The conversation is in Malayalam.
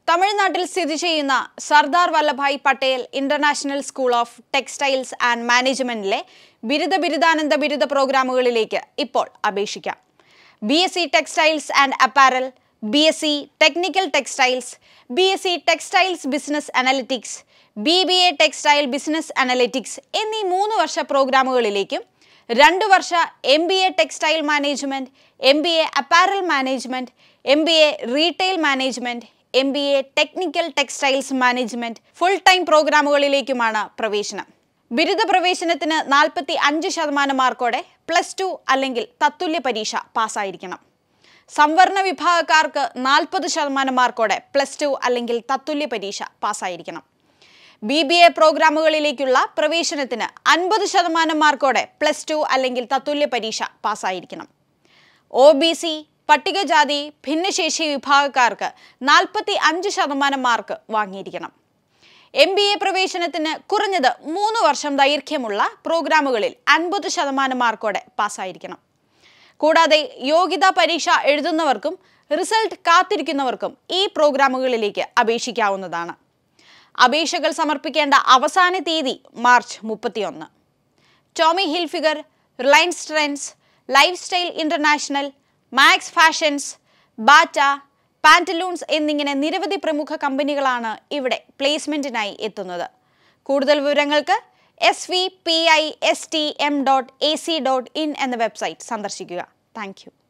തമിഴ്നാട്ടിൽ സ്ഥിതി ചെയ്യുന്ന Sardar Vallabhbhai Patel international school of textiles and മാനേജ്മെന്റിലെ ബിരുദ ബിരുദാനന്ദ ബിരുദ പ്രോഗ്രാമുകളിലേക്ക് ഇപ്പോൾ അപേക്ഷിക്കാം B S C textiles and apparel B S C technical textiles B S C textiles business analytics B B A textile business analytics എന്നീ മൂന്ന് വർഷ പ്രോഗ്രാമുകളിലേക്കും രണ്ട് വർഷ M B A textile management M B A apparel management M B A retail management M B A technical textiles management full time പ്രോഗ്രാമുകളിലേക്കുമാണ് പ്രവേശനം ബിരുദ പ്രവേശനത്തിന് നാൽപ്പത്തി അഞ്ച് ശതമാനം മാർക്കോടെ പ്ലസ് ടു അല്ലെങ്കിൽ തത്തുല്യ പരീക്ഷ പാസ്സായിരിക്കണം സംവരണ വിഭാഗക്കാർക്ക് നാൽപ്പത് ശതമാനം മാർക്കോടെ പ്ലസ് ടു അല്ലെങ്കിൽ തത്തുല്യ പരീക്ഷ പാസ്സായിരിക്കണം ബി ബി എ പ്രോഗ്രാമുകളിലേക്കുള്ള പ്രവേശനത്തിന് അൻപത് ശതമാനം മാർക്കോടെ പ്ലസ് ടു അല്ലെങ്കിൽ തത്തുല്യ പരീക്ഷ പാസ്സായിരിക്കണം ഒ ബി സി പട്ടികജാതി ഭിന്നശേഷി വിഭാഗക്കാർക്ക് നാൽപ്പത്തി അഞ്ച് ശതമാനം മാർക്ക് വാങ്ങിയിരിക്കണം എം ബി എ പ്രവേശനത്തിന് കുറഞ്ഞത് മൂന്ന് വർഷം ദൈർഘ്യമുള്ള പ്രോഗ്രാമുകളിൽ അൻപത് ശതമാനം മാർക്കോടെ പാസ്സായിരിക്കണം കൂടാതെ യോഗ്യതാ പരീക്ഷ എഴുതുന്നവർക്കും റിസൾട്ട് കാത്തിരിക്കുന്നവർക്കും ഈ പ്രോഗ്രാമുകളിലേക്ക് അപേക്ഷിക്കാവുന്നതാണ് അപേക്ഷകൾ സമർപ്പിക്കേണ്ട അവസാന തീയതി മാർച്ച് മുപ്പത്തിയൊന്ന് Tommy Hilfiger Reliance Trends Lifestyle international Max Fashions Bata Pantaloons എന്നിങ്ങനെ നിരവധി പ്രമുഖ കമ്പനികളാണ് ഇവിടെ പ്ലേസ്മെന്റിനായി എത്തുന്നത് കൂടുതൽ വിവരങ്ങൾക്ക് S V P I S T M dot A C dot in എന്ന വെബ്സൈറ്റ് സന്ദർശിക്കുക താങ്ക് യു